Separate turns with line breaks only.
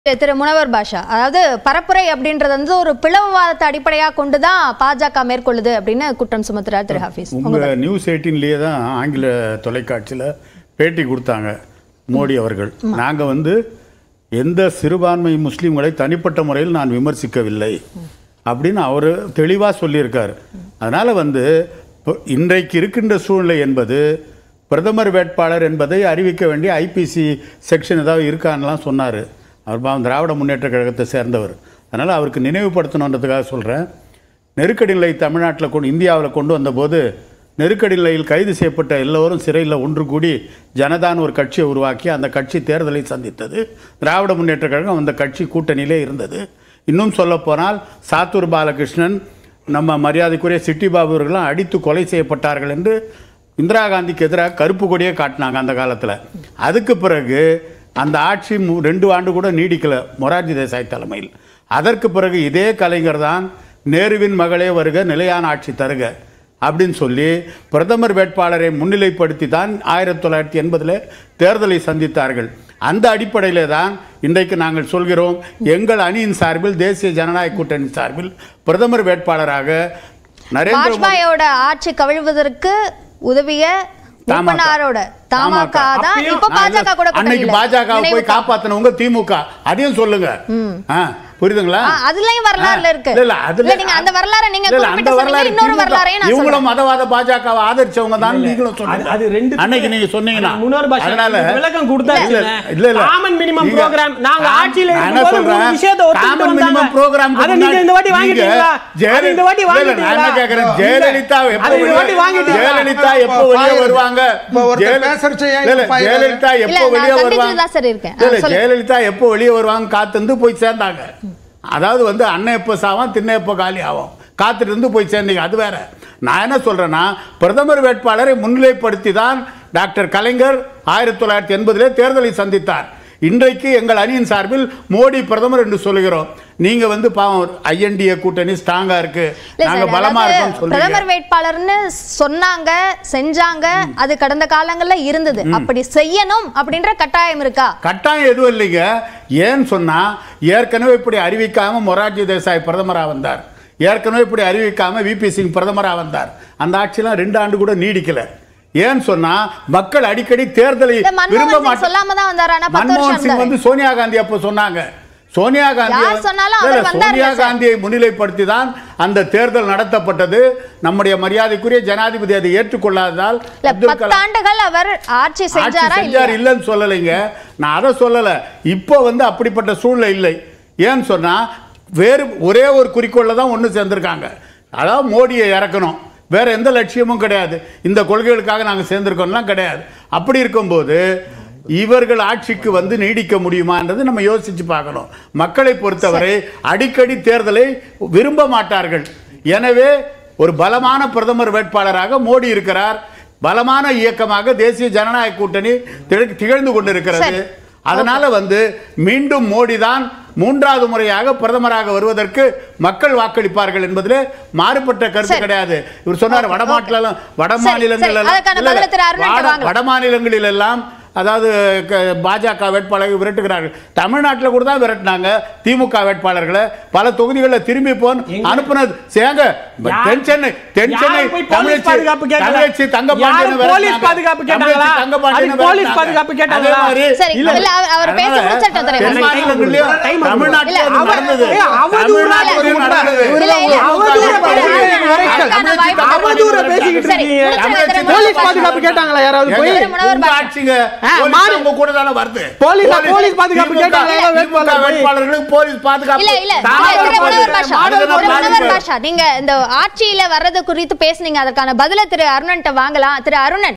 திரு முனவர் பாஷா அதாவது பரப்புரை அப்படின்றது வந்து ஒரு பிளவுவாதத்தை அடிப்படையா கொண்டுதான் பாஜக மேற்கொள்ளுது அப்படின்னு குற்றம் சுமத்துறார் திரு ஹாஃபிஸ்
உங்க நியூஸ் எயிட்டீன்லேயே தான் ஆங்கில தொலைக்காட்சியில் பேட்டி கொடுத்தாங்க மோடி அவர்கள் நாங்க வந்து எந்த சிறுபான்மை முஸ்லீம்களை தனிப்பட்ட முறையில் நான் விமர்சிக்கவில்லை அப்படின்னு அவர் தெளிவாக சொல்லியிருக்காரு அதனால வந்து இப்போ இன்றைக்கு இருக்கின்ற சூழ்நிலை என்பது பிரதமர் வேட்பாளர் என்பதை அறிவிக்க வேண்டிய ஐபிசி செக்ஷன் ஏதாவது இருக்கான்லாம் சொன்னார் அவர் பாவம் திராவிட முன்னேற்ற கழகத்தை சேர்ந்தவர் அதனால் அவருக்கு நினைவுபடுத்தணுன்றதுக்காக சொல்கிறேன் நெருக்கடி நிலை தமிழ்நாட்டில் கொண்டு இந்தியாவில் கொண்டு வந்தபோது நெருக்கடி நிலையில் கைது செய்யப்பட்ட எல்லோரும் சிறையில் ஒன்று கூடி ஜனதான் ஒரு கட்சியை உருவாக்கி அந்த கட்சி தேர்தலை சந்தித்தது திராவிட முன்னேற்ற கழகம் அந்த கட்சி கூட்டணியிலே இருந்தது இன்னும் சொல்லப்போனால் சாத்தூர் பாலகிருஷ்ணன் நம்ம மரியாதைக்குரிய சிட்டி பாபு அவர்கள்லாம் அடித்து கொலை செய்யப்பட்டார்கள் என்று இந்திரா காந்திக்கு எதிராக கருப்பு கொடியே காட்டினாங்க அந்த காலத்தில் அதுக்கு பிறகு அந்த ஆட்சி மு- ரெண்டு ஆண்டு கூட நீடிக்கல மொரார்ஜி தேசாய் தலைமையில் அதற்கு பிறகு இதே கலைஞர் தான் நேருவின் மகளே வருக நிலையான ஆட்சி தருக அப்படின்னு சொல்லி பிரதமர் வேட்பாளரை முன்னிலைப்படுத்தி தான் ஆயிரத்தி தொள்ளாயிரத்தி எண்பதில் தேர்தலை சந்தித்தார்கள் அந்த அடிப்படையிலே தான் இன்றைக்கு நாங்கள் சொல்கிறோம் எங்கள் அணியின் சார்பில் தேசிய ஜனநாயக கூட்டணி சார்பில் பிரதமர் வேட்பாளராக நரேந்திர மோடி
வாஜ்பாயோட ஆட்சி கவிழ்வதற்கு உதவிய மூப்பனாரோட தமாக தான்
அப்பயும்
இப்ப பாஜக கூட
அன்னைக்கு
கூட்டணியில.
பாஜக போய்
நினைவு
காப்பாத்தினவங்க திமுக அதையும் சொல்லுங்க ஆ, புரியுதுங்களா
ஆ, அதுலயும் வரலாறுல இருக்கு
இல்ல, இல்ல, அதுல-
இல்ல நீங்க அந்த வரலாறை நீங்க
இல்ல, இல்ல, அந்த
குறிப்பிட்டு சொன்னீங்க
வரலாறு
இன்னொரு
திமுக
வரலாறையும் நான்
இவங்களும்
சொல்றேன்
மதவாத பாஜகவை ஆதரிச்சவங்க தான் நீங்களும்
அது-
சொன்னீங்க
அது ரெண்டு
அன்னைக்கு நீங்க சொன்னீங்கன்னா
முன்னோர் பாஷா
அதனால
விளக்கம் கொடுத்தாச்சு
இல்ல, இல்ல, இல்ல.
காமன் மினிமம்
நீங்க-
ப்ரோகிராம் நாங்க
நான்
ஆட்சியில
என்ன
இருக்கும்போது
சொல்றேன்?
மூணு விஷயத்தை ஒத்துக்கிட்டு
common minimum
வந்தாங்க.
program க்கு
அதை நீங்க இந்த வாட்டி
முன்னாடி
வாங்கிட்டீங்களா
நீங்க
அது இந்த வாட்டி
இல்ல, இல்ல,
வாங்கிட்டீங்களா
நான் என்ன கேக்குறேன், ஜெயலலிதா எப்போ
அது இந்த வாட்டி
வெளியே-
வாங்கிட்டீங்களா?
ஜெயலலிதா எப்போ
இப்போ
வெளியே
பாயுது.
வருவாங்க
இப்போ ஒருத்தர்
ஜெயல-
பேசுறச்ச ஏன்
இல்ல, இல்ல,
பாயுது?
ஜெயலலிதா எப்போ
இல்ல, நான்
வெளியே
கண்டிச்சுட்டு
வருவாங்க
தான் சார் இருக்கேன்.
இல்ல, இல்ல,
ஆ, சொல்லுங்க.
ஜெயலலிதா எப்போ வெளியே வருவாங்க காத்திருந்து போய் சேர்ந்தாங்க அதாவது வந்து அண்ணன் எப்போ சாவான் திண்ணை எப்போ காலி ஆகும் காத்துட்டு இருந்து போய் சேர்ந்தீங்க அது வேற நான் என்ன சொல்றேன்னா பிரதமர் வேட்பாளரை முன்னிலைப்படுத்தி தான் டாக்டர் கலைஞர் ஆயிரத்தி தொள்ளாயிரத்தி எண்பதிலே தேர்தலை சந்தித்தார் இன்றைக்கு எங்கள் அணியின் சார்பில் மோடி பிரதமர் என்று சொல்லுகிறோம் நீங்க வந்து பாவம் ஐஎன்டிஏ கூட்டணி ஸ்ட்ராங்கா இருக்கு
இல்ல
நாங்க
சார்,
பலமா
அதாவது
இருக்கோம் சொல்றீங்க
பிரதமர் வேட்பாளர்னு சொன்னாங்க செஞ்சாங்க அது கடந்த காலங்கள்ல இருந்தது அப்படி செய்யணும் அப்படின்ற கட்டாயம் இருக்கா
கட்டாயம் எதுவும் இல்லைங்க ஏன்னு சொன்னா ஏற்கனவே இப்படி அறிவிக்காம மொரார்ஜி தேசாய் பிரதமரா வந்தார் ஏற்கனவே இப்படி அறிவிக்காம விபி சிங் பிரதமரா வந்தார் அந்த ஆட்சியெல்லாம் ரெண்டு ஆண்டு கூட நீடிக்கல ஏன்னு சொன்னா மக்கள் அடிக்கடி தேர்தலை
இல்ல,
விரும்ப
மன்மோகன் சிங்
மாட்டாங்க
சொல்லாம தான் வந்தாரு ஆனா பத்து
மன்மோகன்
வருஷம்
சிங்
இருந்தாரு.
வந்து சோனியா காந்தி அப்போ சொன்னாங்க சோனியா காந்தி
யார் சொன்னாலும் அவர்
இல்ல,
வந்தாருல்ல
சோனியா
சார்.
காந்தியை முன்னிலைப்படுத்தி தான் அந்த தேர்தல் நடத்தப்பட்டது நம்முடைய மரியாதைக்குரிய ஜனாதிபதி அதை ஏற்றுக்கொள்ளாததால்
இல்ல
அப்துல் கலாம்
பத்தாண்டுகள் அவர் ஆட்சி
ஆட்சி
செஞ்சாரா
செஞ்சார்
இல்லையா
இல்லைன்னு சொல்லலைங்க நான் அதை சொல்லலை இப்போ வந்து அப்படிப்பட்ட சூழ்நிலை இல்லை ஏன்னு சொன்னா வேறு ஒரே ஒரு குறிக்கோளில் தான் ஒன்று சேர்ந்திருக்காங்க அதாவது மோடியை இறக்கணும் வேற எந்த லட்சியமும் கிடையாது இந்த கொள்கைகளுக்காக நாங்கள் சேர்ந்திருக்கோம்லாம் கிடையாது அப்படி இருக்கும்போது இவர்கள் ஆட்சிக்கு வந்து நீடிக்க முடியுமான்றது நம்ம யோசிச்சு பார்க்கணும் மக்களை பொறுத்தவரை அடிக்கடி தேர்தலை விரும்ப மாட்டார்கள் எனவே ஒரு பலமான பிரதமர் வேட்பாளராக மோடி இருக்கிறார் பலமான இயக்கமாக தேசிய ஜனநாயக கூட்டணி திக- திகழ்ந்து கொண்டிருக்கிறது
சரி.
அதனால வந்து மீண்டும் மோடி தான் மூன்றாவது முறையாக பிரதமராக வருவதற்கு மக்கள் வாக்களிப்பார்கள் என்பதிலே மாறுபட்ட கருத்து
சரி.
கிடையாது இவர் சொன்னார் வடமாட்டில வட
சரி,
மாநிலங்கள்
சரி. அதற்கான பதிலை திரு அருண்கிட்ட வாங்கலாம்.
வட மாநிலங்களில் எல்லாம் அதாவது க- பாஜக வேட்பாளர்கள் விரட்டுகிறார்கள் தமிழ்நாட்டில் கூட தான் விரட்டினாங்க திமுக வேட்பாளர்களை பல தொகுதிகளில் திரும்பி போன் அனுப்புனது சேங்க
யார்-
தென் சென்னை தென்
யார்
சென்னை
போய் போலீஸ்
தமிழச்சி
பாதுகாப்பு கேட்கல?
தமிழச்சி தங்கப்பாண்டியனை
யார் போலீஸ்
விரட்டினாங்க.
பாதுகாப்பு கேட்டாங்களா?
தமிழச்சி தங்கப்பாண்டியனை
அது போலீஸ்
விரட்டினாங்க.
பாதுகாப்பு கேட்டாங்களா?
அதே மாதிரி
சரி,
இல்ல,
இல்ல, அவர்- அவர் பேச
அதனால
முடிச்சிட்டோம் தலைவர்.
தென் மாநிலங்களிலும்
Time ஆகுது.
தமிழ்நாட்டிலும்
இல்ல,
அது
அவர்-
நடந்தது
ஏய், அவதூறு
தமிழ்நாட்டிலும்
இல்ல,
நடந்தது
இல்ல, இல்ல,
அவதூறு
அதுக்கான வாய்ப்பு
அவதூற பேசிக்கிட்டு
சரி,
இருக்கீங்க.
முடிச்சிருங்க, திரு
போலீஸ்
முனவர்
பாதுகாப்பு
பாஷா.
கேட்டாங்களா யாராவது போய்
திரு முனவர்
உங்க
பாஷா.
ஆட்சிங்க
ஆ,
போலீஸ்
மாறி-
உங்க கூட தானே வருது
போலீஸ் போலீஸ் பாதுகாப்பு
திமுக
கேட்டாங்களா
திமுக
வேட்பாளர் போய்?
வேட்பாளர்களுக்கு போலீஸ் பாதுகாப்பு
இல்ல இல்ல
தாராளமா
இல்ல, திரு
போகுது.
முனவர் பாஷா
அதுக்கு
திரு
நான்
முனவர்
பாதிப்பேன்.
பாஷா நீங்க இந்த ஆட்சியில வர்றது குறித்து பேசுனீங்க அதற்கான பதில திரு அருணன்ட்ட வாங்கலாம் திரு அருணன்